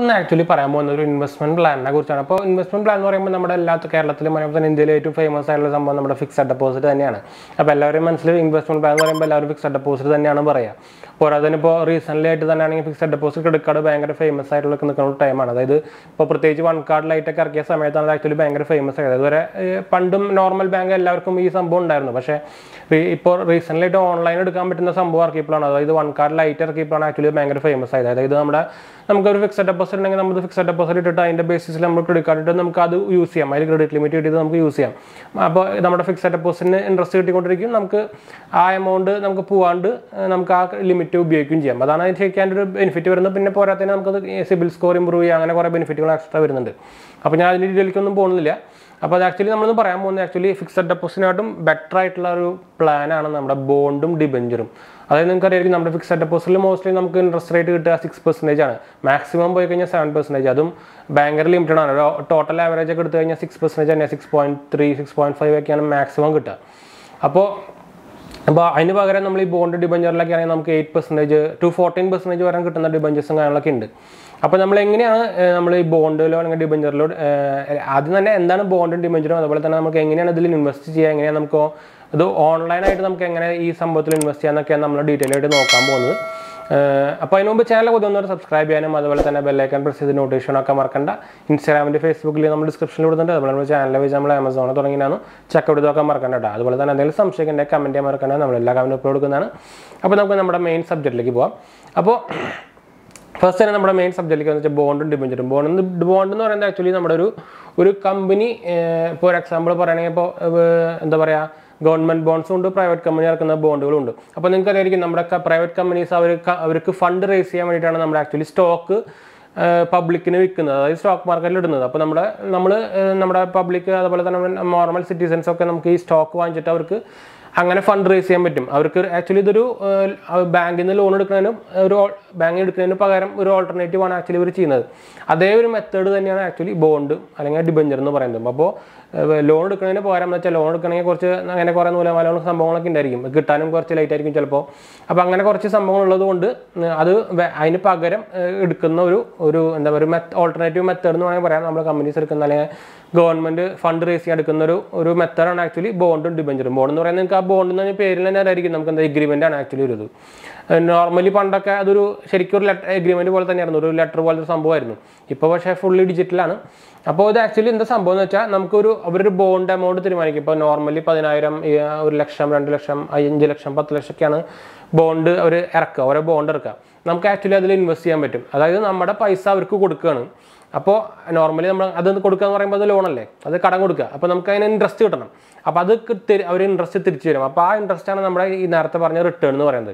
ഇന്ന് ആക്ച്വലി പറയാൻ പോകുന്നത് ഒരു ഇൻവെസ്റ്റ്മെന്റ് പ്ലാനിനെ കുറിച്ചാണ് അപ്പോൾ ഇൻവെസ്റ്റ്മെന്റ് പ്ലാൻ എന്ന് പറയുമ്പോൾ നമ്മുടെ എല്ലാ കേരളത്തിലും അതുപോലെ തന്നെ ഇന്ത്യയിലെ ഏറ്റവും ഫേമസ് ആയിട്ടുള്ള സംഭവം നമ്മുടെ ഫിക്സഡ് ഡെപ്പോസിറ്റ് തന്നെയാണ് അപ്പോൾ എല്ലാവരും മനസ്സിൽ ഇൻവെസ്റ്റ്മെന്റ് പ്ലാൻ എന്ന് പറയുമ്പോൾ എല്ലാവരും ഫിക്സഡ് ഡെപ്പോസിറ്റ് തന്നെയാണ് പറയുക പോരാതെ തന്നെ ഇപ്പോൾ റീസെൻ്റ്ലി ആയിട്ട് തന്നെ ആണെങ്കിൽ ഫിക്സഡ് ഡെപ്പോസിറ്റ് ക്രെഡിറ്റ് കാർഡ് ഭയങ്കര ഫേമസ് ആയിട്ടുള്ള നിൽക്കുന്ന ഒരു ടൈമാണ് അതായത് ഇപ്പോൾ പ്രത്യേകിച്ച് വൺ കാർഡ് ലൈറ്റൊക്കെ ഇറക്കിയ സമയത്താണ് അത് ആക്ച്വലി ഭയങ്കര ഫേമസ് ആയത് അതുവരെ ഏഹ്, പണ്ടും നോർമൽ ബാങ്ക് എല്ലാവർക്കും ഈ സംഭവം ഉണ്ടായിരുന്നു പക്ഷേ ഈ- ഇപ്പോൾ റീസെൻ്റ്ലി ആയിട്ട് ഓൺലൈൻ എടുക്കാൻ പറ്റുന്ന സംഭവം ഇറക്കിയപ്പോഴാണ് അതായത് വൺ കാർഡ് ലൈറ്റ് ഇറക്കിയപ്പോഴാണ് ആക്ച്വലി ഭയങ്കര ഫേമസ് ആയത് അതായത് നമ്മുടെ നമുക്കൊരു ഫിക്സഡ് ഡെപ്പോസിറ്റ് ഉണ്ടെങ്കിൽ നമ്മൾ ഫിക്സഡ് ഡെപ്പോസിറ്റ് ഇട്ടിട്ട് അതിൻ്റെ ബേസിസിൽ നമ്മൾ ക്രെഡിറ്റ് കാർഡ് ഇട്ട് നമുക്ക് അത് യൂസ് ചെയ്യാം അതിൽ ക്രെഡിറ്റ് ലിമിറ്റ് കിട്ടിയത് നമുക്ക് യൂസ് ചെയ്യാം അപ്പോൾ നമ്മുടെ ഫിക്സഡ് ഡെപ്പോസിറ്റിന് ഇൻട്രസ്റ്റ് കിട്ടിക്കൊണ്ടിരിക്കും നമുക്ക് ആ എമൗണ്ട് നമുക്ക് പോവാണ്ട് ഏഹ്, നമുക്ക് ആ ലിമിറ്റ് ഉപയോഗിക്കുകയും ചെയ്യാം അതാണ് അതിന് ശരിക്കും അതിൻ്റെ ഒരു ബെനിഫിറ്റ് വരുന്നത് പിന്നെ പോരാത്തതിന് നമുക്കത് സിബിൽ സ്കോർ ഇമ്പ്രൂവ് ചെയ്യാം അങ്ങനെ കുറേ ബെനിഫിറ്റുകൾ എക്സ്ട്രാ വരുന്നുണ്ട് അപ്പോൾ ഞാൻ അതിൻ്റെ ഡീറ്റെയിലേക്കൊന്നും പോകുന്നില്ല അപ്പോൾ അത് ആക്ച്വലി നമ്മളൊന്ന് പറയാൻ പോകുന്നത് ആക്ച്വലി ഫിക്സഡ് ഡെപ്പോസിറ്റിനായിട്ടും ബെറ്റർ ആയിട്ടുള്ള ഒരു പ്ലാനാണ് നമ്മുടെ ബോണ്ടും ഡിബെഞ്ചറും അതായത് നിങ്ങൾക്ക് അറിയാം നമ്മുടെ ഫിക്സഡ് ഡെപ്പോസിറ്റിൽ മോസ്റ്റ്ലി നമുക്ക് ഇൻട്രസ്റ്റ് റേറ്റ് കിട്ടുക സിക്സ് പെർസെൻറ്റേജ് ആണ് മാക്സിമം പോയി കഴിഞ്ഞാൽ സെവൻ പെർസെൻറ്റേജ് അതും ഭയങ്കര ലിമിറ്റഡ് ആണ് ടോട്ടൽ ആവറേജ് ഒക്കെ എടുത്തു കഴിഞ്ഞാൽ സിക്സ് പെർസെൻറ്റേജ് തന്നെ six point three six point five ഒക്കെയാണ് മാക്സിമം കിട്ടുക അപ്പോൾ അപ്പോൾ അതിന് പകരം നമ്മൾ ഈ ബോണ്ട് ഡിബഞ്ചറിലൊക്കെ ആണെങ്കിൽ നമുക്ക് eight percentage to fourteen percentage വരെ കിട്ടുന്ന ഡിബഞ്ചേഴ്സും കാര്യങ്ങളൊക്കെ ഉണ്ട് അപ്പോൾ നമ്മൾ എങ്ങനെയാണ് ഏഹ്, നമ്മൾ ഈ ബോണ്ടിലോ അല്ലെങ്കിൽ ഡിബഞ്ചറിലോ ആദ്യം തന്നെ എന്താണ് ബോണ്ടും ഡിബഞ്ചറും അതുപോലെ തന്നെ നമുക്ക് എങ്ങനെയാണ് ഇതിൽ ഇൻവെസ്റ്റ് ചെയ്യുക എങ്ങനെയാണ് നമുക്ക് ഇത് ഓൺലൈനായിട്ട് നമുക്ക് എങ്ങനെ ഈ സംഭവത്തിൽ ഇൻവെസ്റ്റ് ചെയ്യാന്നൊക്കെയാണ് നമ്മൾ ഡീറ്റെയിൽ ആയിട്ട് നോക്കാൻ പോകുന്നത് അപ്പോൾ അതിന് മുമ്പ് ചാനൽ കൊതുന്നവർ സബ്സ്ക്രൈബ് ചെയ്യാനും അതുപോലെ തന്നെ ബെല്ലൈക്കൺ പ്രസ് ചെയ്ത് നോട്ടിഫിക്കേഷൻ ഒക്കെ മറക്കണ്ട ഇൻസ്റ്റാഗ്രാമിൻ്റെ ഫേസ്ബുക്കിൽ നമ്മൾ ഡിസ്ക്രിപ്ഷനിൽ കൊടുത്തിട്ടുണ്ട് അതുപോലെ നമ്മുടെ ചാനലിൽ വെച്ച് നമ്മൾ ആമസോണിൽ തുടങ്ങിയാണ് ചെക്കൗട്ട് നോക്കാൻ മറക്കണ്ട കേട്ടോ അതുപോലെ തന്നെ എന്തെങ്കിലും സംശയം ഉണ്ടെങ്കിൽ കമൻറ്റ് ചെയ്യാൻ മറക്കണ്ട നമ്മൾ എല്ലാ കമൻറ്റും അപ്ലോഡ് കൊടുക്കുന്നതാണ് അപ്പോൾ നമുക്ക് നമ്മുടെ മെയിൻ സബ്ജക്റ്റിലേക്ക് പോവാം അപ്പോൾ ഫസ്റ്റ് തന്നെ നമ്മുടെ മെയിൻ സബ്ജക്റ്റിലേക്ക് എന്ന് വെച്ചാൽ ബോണ്ടും ഡിബഞ്ചറും ബോണ്ട് ബോണ്ട് എന്ന് പറയുന്നത് ആക്ച്വലി നമ്മുടെ ഒരു ഒരു കമ്പനി ഇപ്പോൾ ഒരു എക്സാമ്പിൾ പറയുകയാണെങ്കിൽ ഇപ്പോൾ എന്താ പറയുക ഗവൺമെന്റ് ബോണ്ട്സും ഉണ്ട് പ്രൈവറ്റ് കമ്പനി ഇറക്കുന്ന ബോണ്ടുകളും ഉണ്ട് അപ്പോൾ നിങ്ങൾക്ക് അറിയായിരിക്കും നമ്മുടെ പ്രൈവറ്റ് കമ്പനീസ് അവർ അവർക്ക് ഫണ്ട് റേസ് ചെയ്യാൻ വേണ്ടിയിട്ടാണ് നമ്മുടെ ആക്ച്വലി സ്റ്റോക്ക് പബ്ലിക്കിന് വിൽക്കുന്നത് അതായത് സ്റ്റോക്ക് മാർക്കറ്റിൽ ഇടുന്നത് അപ്പോൾ നമ്മുടെ നമ്മൾ നമ്മുടെ പബ്ലിക് അതുപോലെ തന്നെ നോർമൽ സിറ്റിസൺസ് ഒക്കെ നമുക്ക് ഈ സ്റ്റോക്ക് വാങ്ങിച്ചിട്ട് അവർക്ക് അങ്ങനെ ഫണ്ട് റേസ് ചെയ്യാൻ പറ്റും അവർക്ക് ആക്ച്വലി ഇതൊരു ബാങ്കിൽ നിന്ന് ലോൺ എടുക്കുന്നതിനും ഒരു ബാങ്കിൽ എടുക്കുന്നതിന് പകരം ഒരു ഓൾട്ടർനേറ്റീവ് ആണ് ആക്ച്വലി ഇവർ ചെയ്യുന്നത് അതേ ഒരു മെത്തേഡ് തന്നെയാണ് ആക്ച്വലി ബോണ്ട് അല്ലെങ്കിൽ ഡിബഞ്ചർ എന്ന് പറയുന്നത് അപ്പോൾ ലോൺ എടുക്കുന്നതിന് പകരം എന്ന് വെച്ചാൽ ലോൺ എടുക്കണമെങ്കിൽ കുറച്ച് അങ്ങനെ കുറേ നൂലമാലകളും സംഭവങ്ങളൊക്കെ ഉണ്ടായിരിക്കും കിട്ടാനും കുറച്ച് ലേറ്റ് ആയിരിക്കും ചിലപ്പോൾ അപ്പോൾ അങ്ങനെ കുറച്ച് സംഭവങ്ങൾ ഉള്ളത് കൊണ്ട് അത് വേ- അതിന് പകരം ഏഹ്, എടുക്കുന്ന ഒരു ഒരു എന്താ പറയുക മെത്ത് ഓൾട്ടർനേറ്റീവ് മെത്തേഡ് എന്ന് വേണമെങ്കിൽ പറയാം നമ്മൾ കമ്പനീസ് എടുക്കുന്ന അല്ലെങ്കിൽ ഗവൺമെന്റ് ഫണ്ട് റേസ് ചെയ്യാൻ എടുക്കുന്ന ഒരു ഒരു മെത്തേഡാണ് ആക്ച്വലി ബോണ്ടും ഡിബഞ്ചറും ബോണ്ട് എന്ന് പറയുന്നത് നിങ്ങൾക്ക് ആ ബോണ്ട് എന്ന് പറഞ്ഞ പേരിൽ തന്നെ ആയിരിക്കും നമുക്ക് എന്താ എഗ്രിമെന്റ് ആണ് ആക്ച്വലി ഒരു ഇത് നോർമലി പണ്ടൊക്കെ അതൊരു ശരിക്കും ഒരു ലെറ്റർ എഗ്രിമെന്റ് പോലെ തന്നെയായിരുന്നു ഒരു ലെറ്റർ പോലത്തെ ഒരു സംഭവമായിരുന്നു ഇപ്പോൾ പക്ഷേ ഫുള്ളി ഡിജിറ്റലാണ് അപ്പോൾ ഇത് ആക്ച്വലി എന്താ സംഭവം എന്ന് വെച്ചാൽ നമുക്കൊരു അവരൊരു ബോണ്ട് എമൗണ്ട് തീരുമാനിക്കും ഇപ്പോൾ നോർമലി പതിനായിരം ഈ, ഒരു ലക്ഷം രണ്ട് ലക്ഷം അഞ്ച് ലക്ഷം പത്ത് ലക്ഷമൊക്കെയാണ് ബോണ്ട് അവർ ഇറക്കുക ഓരോ ബോണ്ട് ഇറക്കുക നമുക്ക് ആക്ച്വലി അതിൽ ഇൻവെസ്റ്റ് ചെയ്യാൻ പറ്റും അതായത് നമ്മുടെ പൈസ അവർക്ക് കൊടുക്കുകയാണ് അപ്പോൾ നോർമലി നമ്മൾ അത് കൊടുക്കുക എന്ന് പറയുമ്പോൾ അത് ലോണല്ലേ അത് കടം കൊടുക്കുക അപ്പോൾ നമുക്ക് അതിന് ഇൻട്രസ്റ്റ് കിട്ടണം അപ്പോൾ അത് അവർ ഇൻട്രസ്റ്റ് തിരിച്ചു തരും അപ്പോൾ ആ ഇൻട്രസ്റ്റ് ആണ് നമ്മുടെ ഈ നേരത്തെ പറഞ്ഞ റിട്ടേൺ എന്ന് പറയുന്നത്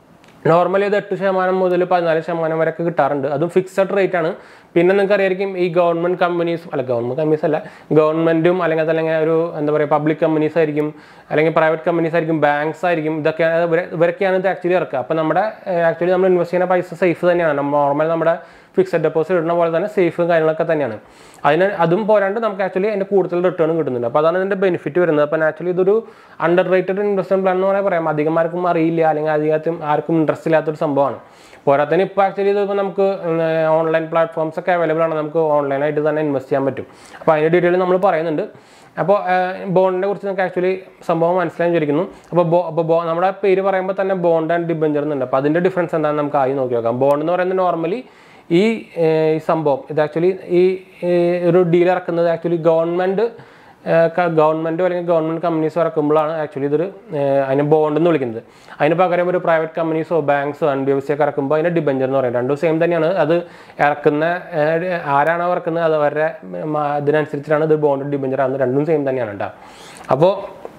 നോർമലി അത് എട്ട് ശതമാനം മുതൽ പതിനാല് ശതമാനം വരെയൊക്കെ കിട്ടാറുണ്ട് അതും ഫിക്സഡ് റേറ്റ് ആണ് പിന്നെ നിങ്ങൾക്ക് അറിയായിരിക്കും ഈ ഗവൺമെന്റ് കമ്പനീസ് അല്ല ഗവൺമെന്റ് കമ്പനീസ് അല്ല ഗവൺമെന്റും അല്ലെങ്കിൽ അല്ലെങ്കിൽ ഒരു എന്താ പറയുക പബ്ലിക് കമ്പനീസ് ആയിരിക്കും അല്ലെങ്കിൽ പ്രൈവറ്റ് കമ്പനീസ് ആയിരിക്കും ബാങ്ക്സ് ആയിരിക്കും ഇതൊക്കെയാണ് ഇവരെ- ഇവരൊക്കെയാണ് ഇത് ആക്ച്വലി ഇറക്കുക അപ്പോൾ നമ്മുടെ ആക്ച്വലി നമ്മൾ ഇൻവെസ്റ്റ് ചെയ്യുന്ന പൈസ സേഫ് തന്നെയാണ് നോർമൽ നമ്മുടെ ഫിക്സഡ് ഡെപ്പോസിറ്റ് ഇടുന്ന പോലെ തന്നെ സേഫും കാര്യങ്ങളൊക്കെ തന്നെയാണ് അതിന് അതും പോരാണ്ട് നമുക്ക് ആക്ച്വലി അതിൻ്റെ കൂടുതൽ റിട്ടേൺ കിട്ടുന്നുണ്ട് അപ്പോൾ അതാണ് ഇതിൻ്റെ ബെനിഫിറ്റ് വരുന്നത് അപ്പോൾ ആക്ച്വലി ഇതൊരു അണ്ടർ റേറ്റഡ് ഇൻവെസ്റ്റ്മെന്റ് പ്ലാൻ എന്ന് പറയാൻ പറയാം അധികം ആർക്കും അറിയില്ല അല്ലെങ്കിൽ അധികം ആർക്കും ഇൻട്രസ്റ്റ് ഇല്ലാത്തൊരു സംഭവമാണ് പോരാത്തതിന് ഇപ്പോൾ ആക്ച്വലി ഇത് ഇപ്പോൾ നമുക്ക് ഓൺലൈൻ പ്ലാറ്റ്ഫോംസ് ഒക്കെ അവൈലബിൾ ആണ് നമുക്ക് ഓൺലൈനായിട്ട് തന്നെ ഇൻവെസ്റ്റ് ചെയ്യാൻ പറ്റും അപ്പോൾ അതിൻ്റെ ഡീറ്റെയിൽ നമ്മൾ പറയുന്നുണ്ട് അപ്പോൾ ബോണ്ടിനെ കുറിച്ച് നമുക്ക് ആക്ച്വലി സംഭവം മനസ്സിലായി വിചാരിക്കുന്നു അപ്പോൾ ബോ അപ്പോൾ ബോ നമ്മുടെ പേര് പറയുമ്പോൾ തന്നെ ബോണ്ട് ആൻഡ് ഡിബഞ്ചർ എന്നുണ്ട് അപ്പോൾ അതിൻ്റെ ഡിഫറൻസ് എന്താണെന്ന് നമുക്ക് ആയി നോക്കി നോക്കാം ബോണ്ട് എന്ന് പറയുന്നത് നോർമലി ഈ ഏഹ്, ഈ സംഭവം ഇത് ആക്ച്വലി ഈ ഏഹ്, ഒരു ഡീൽ ഇറക്കുന്നത് ആക്ച്വലി ഗവൺമെൻറ് ഗവൺമെൻറ്റോ അല്ലെങ്കിൽ ഗവൺമെൻറ് കമ്പനീസോ ഇറക്കുമ്പോഴാണ് ആക്ച്വലി ഇതൊരു ഏഹ്, അതിനെ ബോണ്ട് എന്ന് വിളിക്കുന്നത് അതിന് പകരം ഒരു പ്രൈവറ്റ് കമ്പനീസോ ബാങ്ക്സോ എൻ ബി എഫ് സി ഒക്കെ ഇറക്കുമ്പോൾ അതിനെ ഡിബഞ്ചർ എന്ന് പറയും രണ്ടും സെയിം തന്നെയാണ് അത് ഇറക്കുന്ന ഏഹ്, ആരാണോ ഇറക്കുന്നത് അത് അവരുടെ ഉം, അതിനനുസരിച്ചിട്ടാണ് ഇത് ബോണ്ട് ഡിബഞ്ചർ ആകുന്നത് രണ്ടും സെയിം തന്നെയാണ് കേട്ടോ അപ്പോൾ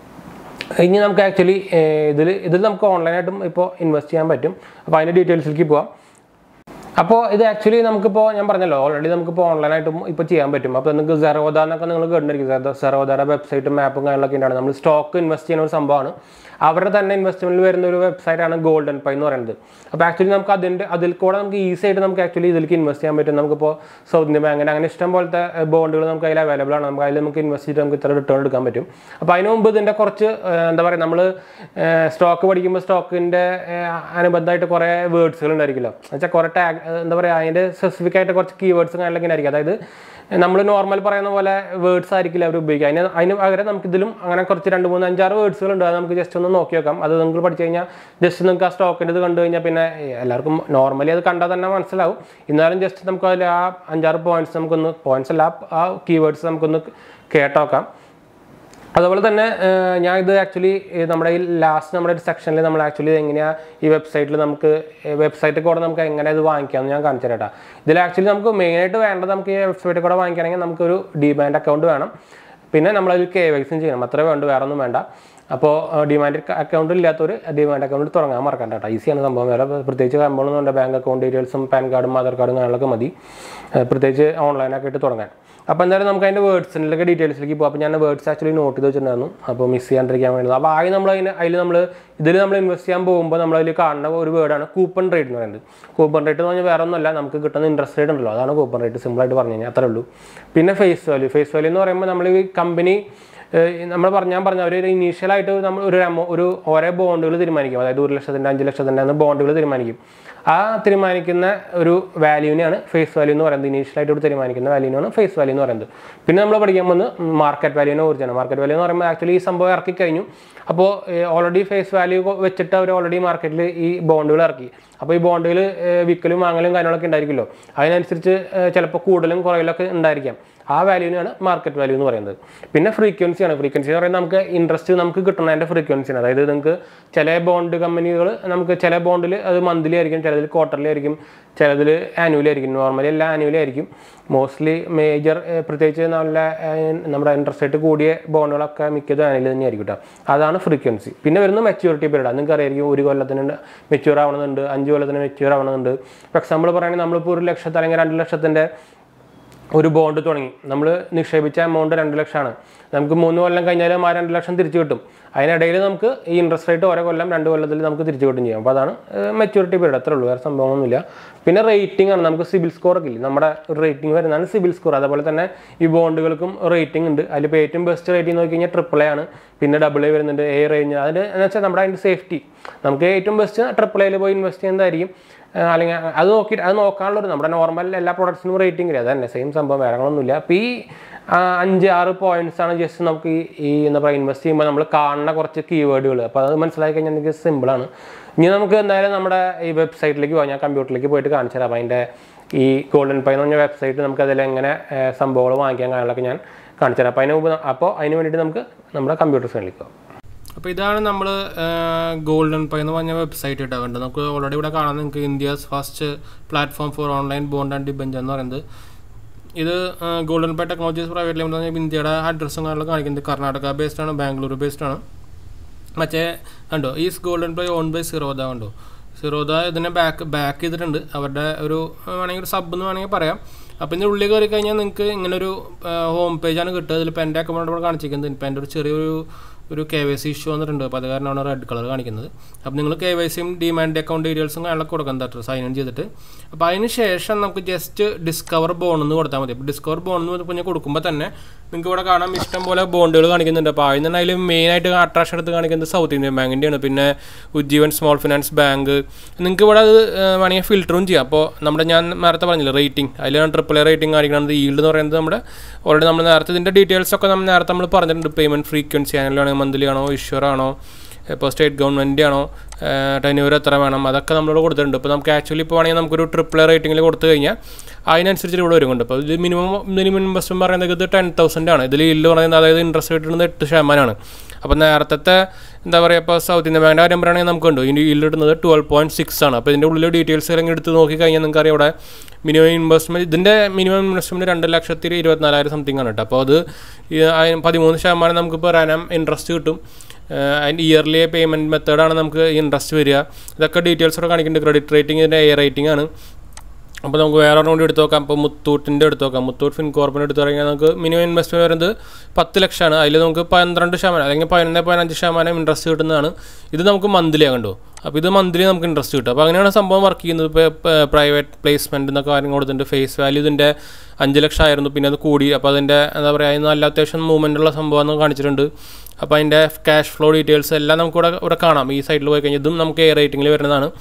ഇനി നമുക്ക് ആക്ച്വലി ഇതിൽ ഇതിൽ നമുക്ക് ഓൺലൈനായിട്ടും ഇപ്പോൾ ഇൻവെസ്റ്റ് ചെയ്യാൻ പറ്റും അപ്പോൾ അതിൻ്റെ ഡീറ്റെയിൽസിലേക്ക് പോവാം അപ്പോൾ ഇത് ആക്ച്വലി നമുക്കിപ്പോൾ ഞാൻ പറഞ്ഞല്ലോ ഓൾറെഡി നമുക്കിപ്പോൾ ഓൺലൈനായിട്ടും ഇപ്പോൾ ചെയ്യാൻ പറ്റും അപ്പോൾ നിങ്ങൾക്ക് സെറോദ എന്നൊക്കെ നിങ്ങൾ കേട്ടിരിക്കും സെറോദയുടെ വെബ്സൈറ്റും മാപ്പും കാര്യങ്ങളൊക്കെ ഉണ്ടാണ് നമ്മൾ സ്റ്റോക്ക് ഇൻവെസ്റ്റ് ചെയ്യുന്ന ഒരു സംഭവമാണ് അവരുടെ തന്നെ ഇൻവെസ്റ്റ്മെന്റിൽ വരുന്ന ഒരു വെബ്സൈറ്റാണ് ഗോൾഡൻ പൈ എന്ന് പറയുന്നത് അപ്പോൾ ആക്ച്വലി നമുക്ക് അതിൻ്റെ അതിൽ കൂടെ നമുക്ക് ഈസി ആയിട്ട് നമുക്ക് ആക്ച്വലി ഇതിലേക്ക് ഇൻവെസ്റ്റ് ചെയ്യാൻ പറ്റും നമുക്കിപ്പോൾ സൗത്ത് ഇന്ത്യൻ ബാങ്കിന് അങ്ങനെ ഇഷ്ടം പോലത്തെ ബോണ്ടുകൾ നമുക്ക് അതിൽ അവൈലബിൾ ആണ് നമുക്ക് അതിൽ നമുക്ക് ഇൻവെസ്റ്റ് ചെയ്തിട്ട് നമുക്ക് ഇത്ര റിട്ടേൺ എടുക്കാൻ പറ്റും അപ്പോൾ അതിന് മുമ്പ് ഇതിൻ്റെ കുറച്ച് ഏഹ്, എന്താ പറയുക നമ്മൾ സ്റ്റോക്ക് പഠിക്കുമ്പോൾ സ്റ്റോക്കിൻ്റെ അനുബന്ധമായിട്ട് കുറേ വേർഡ്സുകൾ ഉണ്ടായിരിക്കുമല്ലോ എന്നുവെച്ചാൽ കുറേ ടാഗ് ഏഹ്, എന്താ പറയുക അതിൻ്റെ സ്പെസിഫിക് ആയിട്ട് കുറച്ച് കീവേഡ്സും കാര്യങ്ങളൊക്കെ ഇങ്ങനെ ആയിരിക്കും അതായത് നമ്മൾ നോർമൽ പറയുന്ന പോലെ വേർഡ്സ് ആയിരിക്കില്ല അവർ ഉപയോഗിക്കുക അതിന് അതിന് പകരം നമുക്ക് ഇതിലും അങ്ങനെ കുറച്ച് രണ്ട് മൂന്ന് അഞ്ചാറ് വേർഡ്സുകൾ ഉണ്ട് അത് നമുക്ക് ജസ്റ്റ് ഒന്ന് നോക്കി നോക്കാം അത് നിങ്ങൾ പഠിച്ചു കഴിഞ്ഞാൽ ജസ്റ്റ് നിങ്ങൾക്ക് ആ സ്റ്റോക്കിൻ്റെ ഇത് കണ്ടു കഴിഞ്ഞാൽ പിന്നെ എല്ലാവർക്കും നോർമലി അത് കണ്ടാൽ തന്നെ മനസ്സിലാവും എന്നാലും ജസ്റ്റ് നമുക്ക് അതിൽ ആ അഞ്ചാറ് പോയിന്റ്സ് നമുക്കൊന്ന് പോയിന്റ്സ് അല്ല ആ- ആ കീവേഡ്സ് നമുക്കൊന്ന് കേട്ടോക്കാം അതുപോലെ തന്നെ ഏഹ്, ഞാൻ ഇത് ആക്ച്വലി നമ്മുടെ ഈ ലാസ്റ്റ് നമ്മുടെ ഒരു സെക്ഷനിൽ നമ്മൾ ആക്ച്വലി എങ്ങനെയാണ് ഈ വെബ്സൈറ്റിൽ നമുക്ക് വെബ്സൈറ്റിൽ കൂടെ നമുക്ക് എങ്ങനെ ഇത് വാങ്ങിക്കാമെന്ന് ഞാൻ കാണിച്ചു തരാം ഇതിൽ ആക്ച്വലി നമുക്ക് മെയിനായിട്ട് വേണ്ടത് നമുക്ക് ഈ വെബ്സൈറ്റിൽ കൂടെ വാങ്ങിക്കണമെങ്കിൽ നമുക്കൊരു ഡിമാൻഡ് അക്കൗണ്ട് വേണം പിന്നെ നമ്മളതിൽ കെ വൈസും ചെയ്യണം അത്രേ വേണ്ട വേറെ ഒന്നും വേണ്ട അപ്പോൾ ഡിമാൻഡ് അക്കൗണ്ട് ഇല്ലാത്തൊരു ഡിമാൻഡ് അക്കൗണ്ട് തുടങ്ങാൻ മറക്കണ്ട കേട്ടോ ഈസിയാണ് സംഭവം വേറെ പ്രത്യേകിച്ച് സംഭവമൊന്നും ഉണ്ട് ബാങ്ക് അക്കൗണ്ട് ഡീറ്റെയിൽസും പാൻ കാർഡും ആധാർ കാർഡും കാര്യങ്ങളൊക്കെ മതി ഏഹ് പ്രത്യേകിച്ച് ഓൺലൈനൊക്കെ ആയിട്ട് തുടങ്ങാൻ അപ്പോൾ എന്തായാലും നമുക്ക് അതിൻ്റെ വേർഡ്സിലേക്ക് ഡീറ്റെയിൽസിലേക്ക് പോകും അപ്പോൾ ഞാൻ വേർഡ്സ് ആക്ച്വലി നോട്ട് ചെയ്ത് വെച്ചിട്ടുണ്ടായിരുന്നു അപ്പോൾ മിസ് ചെയ്യാണ്ടിരിക്കാൻ വേണ്ടത് അപ്പോൾ ആദ്യം നമ്മൾ അതിന് അതിൽ നമ്മൾ ഇതിൽ നമ്മൾ ഇൻവെസ്റ്റ് ചെയ്യാൻ പോകുമ്പോൾ നമ്മൾ അതിൽ കാണുന്ന ഒരു വേർഡാണ് കൂപ്പൺ റേറ്റ് എന്ന് പറയുന്നത് കൂപ്പൺ റേറ്റ് എന്ന് പറഞ്ഞാൽ വേറെ ഒന്നുമല്ല നമുക്ക് കിട്ടുന്ന ഇൻട്രസ്റ്റ് റേറ്റ് ഉണ്ടല്ലോ അതാണ് കൂപ്പൺ റേറ്റ് സിമ്പിളായിട്ട് പറഞ്ഞു കഴിഞ്ഞാൽ അത്രേ ഉള്ളൂ പിന്നെ ഫേസ് വാല്യൂ ഫേസ് വാല്യൂ എന്ന് പറയുമ്പോൾ നമ്മൾ ഈ കമ്പനി നമ്മൾ പറഞ്ഞ ഞാൻ പറഞ്ഞ ഒരു ഇനീഷ്യലായിട്ട് നമ്മൾ ഒരു amou- ഒരു ഓരോ ബോണ്ടുകൾ തീരുമാനിക്കും അതായത് ഒരു ലക്ഷത്തിൻ്റെ അഞ്ച് ലക്ഷത്തിൻ്റെ ബോണ്ടുകൾ തീരുമാനിക്കും ആ തീരുമാനിക്കുന്ന ഒരു വാല്യൂവിനെയാണ് ഫേസ് വാല്യൂ എന്ന് പറയുന്നത് ഇനീഷ്യലായിട്ട് ഒരു തീരുമാനിക്കുന്ന വാല്യൂവിനാണ് ഫേസ് വാല്യൂ എന്ന് പറയുന്നത് പിന്നെ നമ്മൾ പഠിക്കാൻ പോകുന്നത് മാർക്കറ്റ് വാല്യൂവിനെ കുറിച്ചാണ് മാർക്കറ്റ് വാല്യൂ എന്ന് പറയുമ്പോൾ ആക്ച്വലി ഈ സംഭവം ഇറക്കി കഴിഞ്ഞു അപ്പോൾ ഓൾറെഡി ഫേസ് വാല്യൂ വെച്ചിട്ട് അവർ ഓൾറെഡി മാർക്കറ്റിൽ ഈ ബോണ്ടുകൾ ഇറക്കി അപ്പോൾ ഈ ബോണ്ടുകൾ വിൽക്കലും വാങ്ങലും കാര്യങ്ങളൊക്കെ ഉണ്ടായിരിക്കുമല്ലോ അതിനനുസരിച്ച് ചിലപ്പോൾ കൂടുതലും കുറയലൊക്കെ ഉണ്ടായിരിക്കാം ആ വാല്യൂവിനാണ് മാർക്കറ്റ് വാല്യൂ എന്ന് പറയുന്നത് പിന്നെ ഫ്രീക്വൻസിയാണ് ഫ്രീക്വൻസി എന്ന് പറയുന്നത് നമുക്ക് ഇൻട്രസ്റ്റ് നമുക്ക് കിട്ടുന്നതിൻ്റെ ഫ്രീക്വൻസിയാണ് അതായത് നിങ്ങൾക്ക് ചില ബോണ്ട് കമ്പനികൾ നമുക്ക് ചില ബോണ്ടിൽ അത് മന്ത്ലി ആയിരിക്കും ചിലതിൽ ക്വാർട്ടർലി ആയിരിക്കും ചിലതിൽ ആനുവലി ആയിരിക്കും നോർമലി എല്ലാം ആനുവലി ആയിരിക്കും മോസ്റ്റ്ലി മേജർ പ്രത്യേകിച്ച് നല്ല ഏഹ്, നമ്മുടെ ഇൻട്രസ്റ്റ് റേറ്റ് കൂടിയ ബോണ്ടുകളൊക്കെ മിക്കതും ആനുവലി തന്നെ ആയിരിക്കും കേട്ടോ അതാണ് ഫ്രീക്വൻസി പിന്നെ വരുന്നത് മെച്യൂരിറ്റി പീരീഡ് നിങ്ങൾക്ക് അറിയായിരിക്കും ഒരു കൊല്ലത്തിന് മെച്യൂർ ആവണമെന്നുണ്ട് അഞ്ച് കൊല്ലത്തിന് മെച്യൂർ ആവണമെന്നുണ്ട് ഇപ്പോൾ എക്സാമ്പിൾ പറയുകയാണെങ്കിൽ നമ്മളിപ്പോൾ ഒരു ലക്ഷത്തി അല്ലെങ്കിൽ രണ്ട് ലക്ഷത്തിൻ്റെ ഒരു ബോണ്ട് തുടങ്ങി നമ്മൾ നിക്ഷേപിച്ച എമൗണ്ട് രണ്ട് ലക്ഷമാണ് നമുക്ക് മൂന്ന് കൊല്ലം കഴിഞ്ഞാലും ആ രണ്ട് ലക്ഷം തിരിച്ചു കിട്ടും അതിനിടയിൽ നമുക്ക് ഈ ഇൻട്രസ്റ്റ് റേറ്റ് ഓരോ കൊല്ലം രണ്ട് കൊല്ലത്തിൽ നമുക്ക് തിരിച്ചു കിട്ടും ചെയ്യാം അപ്പോൾ അതാണ് മെച്യൂരിറ്റി പീരീഡ് അത്രേ ഉള്ളൂ വേറെ സംഭവമൊന്നുമില്ല പിന്നെ റേറ്റിംഗ് ആണ് നമുക്ക് സിബിൽ സ്കോർ ഒക്കെ ഇല്ലേ നമ്മുടെ ഒരു റേറ്റിംഗ് വരുന്നതാണ് സിബിൽ സ്കോർ അതേപോലെ തന്നെ ഈ ബോണ്ടുകൾക്കും റേറ്റിംഗ് ഉണ്ട് അതിലിപ്പോൾ ഏറ്റവും ബെസ്റ്റ് റേറ്റിംഗ് നോക്കി കഴിഞ്ഞാൽ ട്രിപ്പിൾ എ ആണ് പിന്നെ ഡബിൾ എ വരുന്നുണ്ട് എ റേഞ്ച് അതിന് എന്ന് വെച്ചാൽ നമ്മുടെ അതിൻ്റെ സേഫ്റ്റി നമുക്ക് ഏറ്റവും ബെസ്റ്റ് ട്രിപ്പിൾ എയിൽ പോയി ഇൻവെസ്റ്റ് ചെയ്യുന്നതായിരിക്കും ആ, അല്ലെങ്കിൽ അത് നോക്കിയിട്ട് അത് നോക്കാനുള്ള ഒരു നമ്മുടെ നോർമൽ എല്ലാ പ്രൊഡക്ട്സിനും റേറ്റിംഗ് ഇല്ല അതന്നെ സെയിം സംഭവം വേറെ ഒന്നുമില്ല അപ്പോൾ ഈ ആ, അഞ്ച് ആറ് പോയിന്റ്സ് ആണ് ജസ്റ്റ് നമുക്ക് ഈ ഈ എന്താ പറയുക ഇൻവെസ്റ്റ് ചെയ്യുമ്പോൾ നമ്മൾ കാണുന്ന കുറച്ച് കീവേഡുകൾ അപ്പോൾ അത് മനസ്സിലാക്കി കഴിഞ്ഞാൽ എനിക്ക് സിമ്പിളാണ് ഇനി നമുക്ക് എന്തായാലും നമ്മുടെ ഈ വെബ്സൈറ്റിലേക്ക് പോകാം ഞാൻ കമ്പ്യൂട്ടറിലേക്ക് പോയിട്ട് കാണിച്ചു തരാം അപ്പോൾ അതിൻ്റെ ഈ ഗോൾഡൻ പൈ എന്ന് പറഞ്ഞ വെബ്സൈറ്റ് നമുക്ക് അതിൽ എങ്ങനെ ഏ, സംഭവങ്ങൾ വാങ്ങിക്കാൻ കാര്യങ്ങളൊക്കെ ഞാൻ കാണിച്ചു തരാം അപ്പോൾ അതിന് മുമ്പ് അപ്പോൾ അതിന് വേണ്ടിയിട്ട് നമുക്ക് നമ്മുടെ കമ്പ്യൂട്ടർ സ്ക്രീനിലേക്ക് പോകാം അപ്പോൾ ഇതാണ് നമ്മൾ ഗോൾഡൻ പൈ എന്ന് പറഞ്ഞ വെബ്സൈറ്റ് ഇട്ടാ വേണ്ടത് നമുക്ക് ഓൾറെഡി ഇവിടെ കാണാൻ നിങ്ങൾക്ക് India's first platform for online bond and debenture എന്ന് പറയുന്നത് ഇത് golden pi technologies private limited എന്ന് പറഞ്ഞാൽ ഇന്ത്യയുടെ അഡ്രസ്സും കാര്യങ്ങളൊക്കെ കാണിക്കുന്നത് കർണാടക ബേസ്ഡ് ആണ് ബാംഗ്ലൂർ ബേസ്ഡ് ആണ് മറ്റേ കണ്ടോ is golden play on by Zerodha കണ്ടോ സിറോദ ഇതിനെ ബാക്ക് ബാക്ക് ചെയ്തിട്ടുണ്ട് അവരുടെ ഒരു വേണമെങ്കിൽ ഒരു സബ് എന്ന് വേണമെങ്കിൽ പറയാം അപ്പോൾ ഇതിൻ്റെ ഉള്ളിൽ കയറി കഴിഞ്ഞാൽ നിങ്ങൾക്ക് ഇങ്ങനെ ഒരു ഹോം പേജാണ് കിട്ടുക ഇതിൽ ഇപ്പോൾ എൻ്റെ അക്കൗണ്ട് ഇവിടെ കാണിച്ചിരിക്കുന്നത് ഇപ്പം എൻ്റെ ഒരു ചെറിയൊരു ഒരു കെ വൈ സി ഇഷ്യൂ വന്നിട്ടുണ്ട് അപ്പോൾ അത് കാരണമാണ് റെഡ് കളർ കാണിക്കുന്നത് അപ്പോൾ നിങ്ങൾ കെ വൈ സിയും ഡിമാൻഡ് അക്കൗണ്ട് ഡീറ്റെയിൽസും കാര്യങ്ങളൊക്കെ കൊടുക്കാൻ തട്ടും സൈൻ ഇൻ ചെയ്തിട്ട് അപ്പോൾ അതിന് ശേഷം നമുക്ക് ജസ്റ്റ് ഡിസ്കവർ ബോണ്ട് എന്ന് കൊടുത്താൽ മതി അപ്പോൾ ഡിസ്കവർ ബോണ്ട് എന്ന് പറഞ്ഞാൽ കൊടുക്കുമ്പോൾ തന്നെ നിങ്ങൾക്ക് ഇവിടെ കാണാം ഇഷ്ടം പോലെ ബോണ്ടുകൾ കാണിക്കുന്നുണ്ട് അപ്പോൾ അതിൽ നിന്ന് അതിൽ മെയിനായിട്ട് അട്രാക്ഷൻ എടുത്ത് കാണിക്കുന്നത് സൗത്ത് ഇന്ത്യൻ ബാങ്കിൻ്റെയാണ് പിന്നെ ഉജ്ജീവൻ സ്മോൾ ഫിനാൻസ് ബാങ്ക് നിങ്ങൾക്ക് ഇവിടെ അത് ഏഹ്, വേണമെങ്കിൽ ഫിൽറ്ററും ചെയ്യാം അപ്പോൾ നമ്മുടെ ഞാൻ നേരത്തെ പറഞ്ഞില്ല റേറ്റിംഗ് അതിലാണ് ട്രിപ്പിൾ എ റേറ്റിംഗ് കാണിക്കുന്നത് ഈൽഡ് എന്ന് പറയുന്നത് നമ്മുടെ ഓൾറെഡി നമ്മൾ നേരത്തെ ഇതിൻ്റെ ഡീറ്റെയിൽസ് ഒക്കെ നമ്മൾ നേരത്തെ നമ്മൾ പറഞ്ഞിട്ടുണ്ട് പേയ്മെൻറ്റ് ഫ്രീക്വൻസി ആണെങ്കിലും മന്ത്ലി ആണോ ഇഷ്യൂർ ആണോ ഇപ്പോൾ സ്റ്റേറ്റ് ഗവൺമെൻറ് ആണോ ടെന്യൂർ എത്ര വേണം അതൊക്കെ നമ്മളിവിടെ കൊടുത്തിട്ടുണ്ട് ഇപ്പോൾ നമുക്ക് ആക്ച്വലി ഇപ്പോൾ വേണമെങ്കിൽ നമുക്കൊരു ട്രിപ്പിൾ എ റേറ്റിംഗിൽ കൊടുത്തു കഴിഞ്ഞാൽ അതിനനുസരിച്ച് ഇവിടെ വരുന്നുണ്ട് അപ്പോൾ ഇത് മിനിമം മിനിമം ഇൻവെസ്റ്റ്മെൻറ്റ് പറയുന്നത് ഇത് ടെൻ തൗസൻഡ് ആണ് ഇതിൽ ഇല്ല് പറയുന്നത് അതായത് ഇൻട്രസ്റ്റ് റേറ്റ് ഇടുന്നത് എട്ട് ശതമാനമാണ് അപ്പോൾ നേരത്തെ എന്താ പറയുക ഇപ്പോൾ സൗത്ത് ഇന്ത്യൻ ബാങ്കിൻ്റെ കാര്യം പറയുകയാണെങ്കിൽ നമുക്കുണ്ട് ഇനി ഇല്ല് ഇടുന്നത് ട്വൽവ് പോയിൻറ്റ് സിക്സ് ആണ് അപ്പോൾ ഇതിൻ്റെ ഉള്ളിൽ ഡീറ്റെയിൽസ് എല്ലാം എടുത്ത് നോക്കി കഴിഞ്ഞാൽ നിങ്ങൾക്ക് അറിയാം ഇവിടെ മിനിമം ഇൻവെസ്റ്റ്മെൻറ്റ് ഇതിൻ്റെ മിനിമം ഇൻവെസ്റ്റ്മെൻറ്റ് രണ്ട് ലക്ഷത്തി ഇരുപത്തിനാലായിരം സംതിങ് ആണ് കേട്ടോ അപ്പോൾ അത് ഈ അതിന് പതിമൂന്ന് ശതമാനം നമുക്കിപ്പോൾ റാനം ഇൻട്രസ്റ്റ് കിട്ടും അതിൻ്റെ ഇയർലി പേയ്മെൻറ്റ് മെത്തേഡാണ് നമുക്ക് ഇൻട്രസ്റ്റ് വരിക ഇതൊക്കെ ഡീറ്റെയിൽസ് ഇവിടെ കാണിക്കുന്നുണ്ട് ക്രെഡിറ്റ് റേറ്റിംഗ് ഇതിൻ്റെ എ റേറ്റിംഗ് ആണ് അപ്പോൾ നമുക്ക് വേറെ ഒരെണ്ണം കൂടി എടുത്ത് നോക്കാം അപ്പോൾ മുത്തൂട്ടിൻ്റെ എടുത്ത് നോക്കാം മുത്തൂട്ട് ഫിൻകോർപ്പിന് എടുത്ത് കഴിഞ്ഞാൽ നമുക്ക് മിനിമം ഇൻവെസ്റ്റ്മെൻറ്റ് വരുന്നത് പത്ത് ലക്ഷമാണ് അതിൽ നമുക്ക് പന്ത്രണ്ട് ശതമാനം അല്ലെങ്കിൽ പതിനൊന്ന് പതിനഞ്ച് ശതമാനം ഇൻട്രസ്റ്റ് കിട്ടുന്നതാണ് ഇത് നമുക്ക് മന്ത്ലി ആകണ്ടോ അപ്പോൾ ഇത് മന്ത്ലി നമുക്ക് ഇൻട്രസ്റ്റ് കിട്ടും അപ്പോൾ അങ്ങനെയാണ് സംഭവം വർക്ക് ചെയ്യുന്നത് ഇപ്പോൾ പ്രൈവറ്റ് പ്ലേസ്മെൻറ്റ് എന്നൊക്കെ കാര്യം കൊടുത്തിട്ടുണ്ട് ഫേസ് വാല്യൂ ഇതിൻ്റെ അഞ്ച് ലക്ഷം ആയിരുന്നു പിന്നെ അത് കൂടി അപ്പോൾ അതിൻ്റെ എന്താ പറയുക അതിന് നല്ല അത്യാവശ്യം മൂവ്മെൻ്റ് ഉള്ള സംഭവം കാണിച്ചിട്ടുണ്ട് അപ്പോൾ അതിൻ്റെ ക്യാഷ് ഫ്ലോ ഡീറ്റെയിൽസ് എല്ലാം നമുക്ക് ഇവിടെ ഇവിടെ കാണാം ഈ സൈഡിൽ പോയി കഴിഞ്ഞാൽ ഇതും നമുക്ക് എ റേറ്റിംഗിൽ വരുന്നതാണ്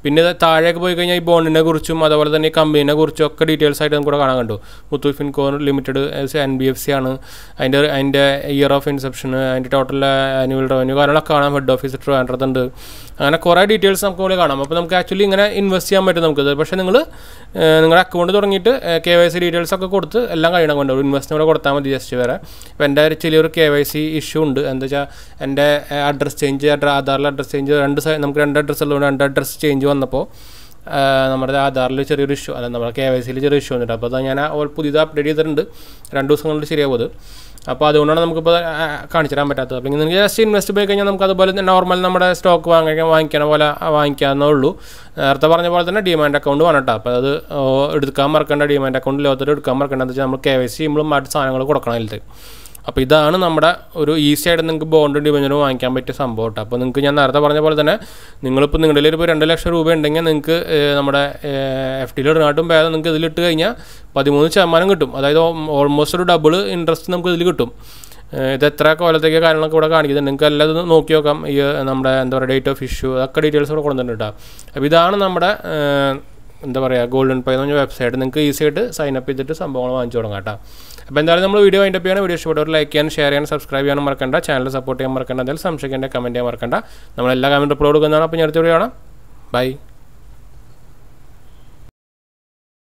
പിന്നെ ഇത് താഴേക്ക് പോയി കഴിഞ്ഞാൽ ഈ ബോണ്ടിനെ കുറിച്ചും അതുപോലെ തന്നെ ഈ കമ്പനീനെ കുറിച്ചും ഒക്കെ ഡീറ്റെയിൽസ് ആയിട്ട് നമുക്ക് ഇവിടെ കാണാൻ കണ്ടു Muthoot fincorp limited N B F C ആണ് അതിൻ്റെ അതിൻ്റെ ഇയർ ഓഫ് ഇൻസെപ്ഷൻ അതിൻ്റെ ടോട്ടൽ ആനുവൽ റവന്യൂ കാര്യങ്ങളൊക്കെ കാണാം ഹെഡ് ഓഫീസ് ട്രിവാൻഡ്രത്ത് ഉണ്ട് അങ്ങനെ കുറേ ഡീറ്റെയിൽസ് നമുക്ക് ഇവിടെ കാണാം അപ്പോൾ നമുക്ക് ആക്ച്വലി ഇങ്ങനെ ഇൻവെസ്റ്റ് ചെയ്യാൻ പറ്റും നമുക്കിത് പക്ഷേ നിങ്ങൾ നിങ്ങളുടെ അക്കൗണ്ട് തുടങ്ങിയിട്ട് കെ വൈ സി ഡീറ്റെയിൽസ് ഒക്കെ കൊടുത്ത് എല്ലാം കഴിയണം കൊണ്ട് ഇൻവെസ്റ്റിന് കൂടെ കൊടുത്താൽ മതി ജസ്റ്റ് വരെ ഇപ്പോൾ എൻ്റെ ഒരു ചെറിയൊരു കെ വൈ സി ഇഷ്യൂ ഉണ്ട് എന്താ വെച്ചാൽ എൻ്റെ അഡ്രസ് ചേഞ്ച് ആധാറിൽ അഡ്രസ് ചേഞ്ച് രണ്ട് സൈ നമുക്ക് രണ്ട് അഡ്രസ്സ് ഉള്ളതുകൊണ്ട് രണ്ട് അഡ്രസ്സ് ചേഞ്ച് വന്നപ്പോൾ ആ, നമ്മുടെ ആധാറിൽ ചെറിയൊരു ഇഷ്യൂ അല്ല നമ്മുടെ കെ വൈ സിയിൽ ചെറിയ ഇഷ്യൂ വന്നിട്ട് അപ്പോൾ അത് ഞാൻ ഓൾ പുതിയത് അപ്ഡേറ്റ് ചെയ്തിട്ടുണ്ട് രണ്ട് ദിവസം കൊണ്ട് ശരിയാവും അത് അപ്പോൾ അതുകൊണ്ടാണ് നമുക്കിപ്പോൾ ആ, കാണിച്ചു തരാൻ പറ്റാത്തത് അപ്പോൾ നിങ്ങൾക്ക് ജസ്റ്റ് ഇൻവെസ്റ്റ് പോയി കഴിഞ്ഞാൽ നമുക്ക് അതുപോലെ നോർമൽ നമ്മുടെ സ്റ്റോക്ക് വാങ്ങിക്കാൻ വാങ്ങിക്കണ പോലെ വാങ്ങിക്കാവുന്നേ ഉള്ളൂ നേരത്തെ പറഞ്ഞ പോലെ തന്നെ ഡിമാൻഡ് അക്കൗണ്ട് വേണം കേട്ടോ അപ്പോൾ അത് ഓ, എടുക്കാൻ മറക്കേണ്ട ഡിമാൻഡ് അക്കൗണ്ട് ലോകത്തിൽ എടുക്കാൻ മറക്കേണ്ട എന്താ വെച്ചാൽ നമ്മൾ കെ വൈ സി ചെയ്യുമ്പോഴും മറ്റു സാധനങ്ങൾ കൊടുക്കണം അതിൽ അപ്പോൾ ഇതാണ് നമ്മുടെ ഒരു ഈസി ആയിട്ട് നിങ്ങൾക്ക് ബോണ്ടും ഡിബഞ്ചറും വാങ്ങിക്കാൻ പറ്റിയ സംഭവം കേട്ടോ അപ്പോൾ നിങ്ങൾക്ക് ഞാൻ നേരത്തെ പറഞ്ഞ പോലെ തന്നെ നിങ്ങളിപ്പോൾ നിങ്ങളുടെ കയ്യിൽ ഇപ്പോൾ രണ്ട് ലക്ഷം രൂപ ഉണ്ടെങ്കിൽ നിങ്ങൾക്ക് ഏഹ്, നമ്മുടെ എഫ് ഡിയിൽ ഇടുന്നാട്ടും ഭേദം നിങ്ങൾക്ക് ഇതിലിട്ട് കഴിഞ്ഞാൽ പതിമൂന്ന് ശതമാനം കിട്ടും അതായത് ഓൾമോസ്റ്റ് ഒരു ഡബിൾ ഇൻട്രസ്റ്റ് നമുക്ക് ഇതിൽ കിട്ടും ഏഹ്, ഇത് എത്ര കൊല്ലത്തേക്ക് കാര്യങ്ങളൊക്കെ ഇവിടെ കാണിക്കുന്നുണ്ട് നിങ്ങൾക്ക് എല്ലാം ഇത് നോക്കി നോക്കാം ഈ നമ്മുടെ എന്താ പറയുക ഡേറ്റ് ഓഫ് ഇഷ്യൂ അതൊക്കെ ഡീറ്റെയിൽസ് ഇവിടെ കൊടുത്തിട്ടുണ്ട് കേട്ടോ അപ്പോൾ ഇതാണ് നമ്മുടെ ഏഹ്, എന്താ പറയുക ഗോൾഡൻ പൈ എന്ന് പറഞ്ഞ വെബ്സൈറ്റ് നിങ്ങൾക്ക് ഈസി ആയിട്ട് സൈൻ അപ്പ് ചെയ്തിട്ട് സംഭവങ്ങൾ വാങ്ങിച്ചു തുടങ്ങാം കേട്ടോ അപ്പോൾ എന്തായാലും നമ്മൾ വീഡിയോ അതിൻ്റെ ചെയ്യണം വീഡിയോ ഇഷ്ടപ്പെട്ടവർ ലൈക്ക് ചെയ്യാൻ ഷെയർ ചെയ്യാൻ സബ്സ്ക്രൈബ് ചെയ്യാനും മറക്കണ്ട ചാനൽ സപ്പോർട്ട് ചെയ്യാൻ മറക്കണ്ട എന്തെങ്കിലും സംശയിക്കേണ്ട കമൻറ്റ് ചെയ്യാൻ മറക്കണ്ട നമ്മൾ എല്ലാ കമൻറ്റ് റിപ്ലൈ കൊടുക്കുന്നതാണ് അപ്പോൾ ഞാൻ അടുത്ത വീഡിയോ കാണാം ബൈ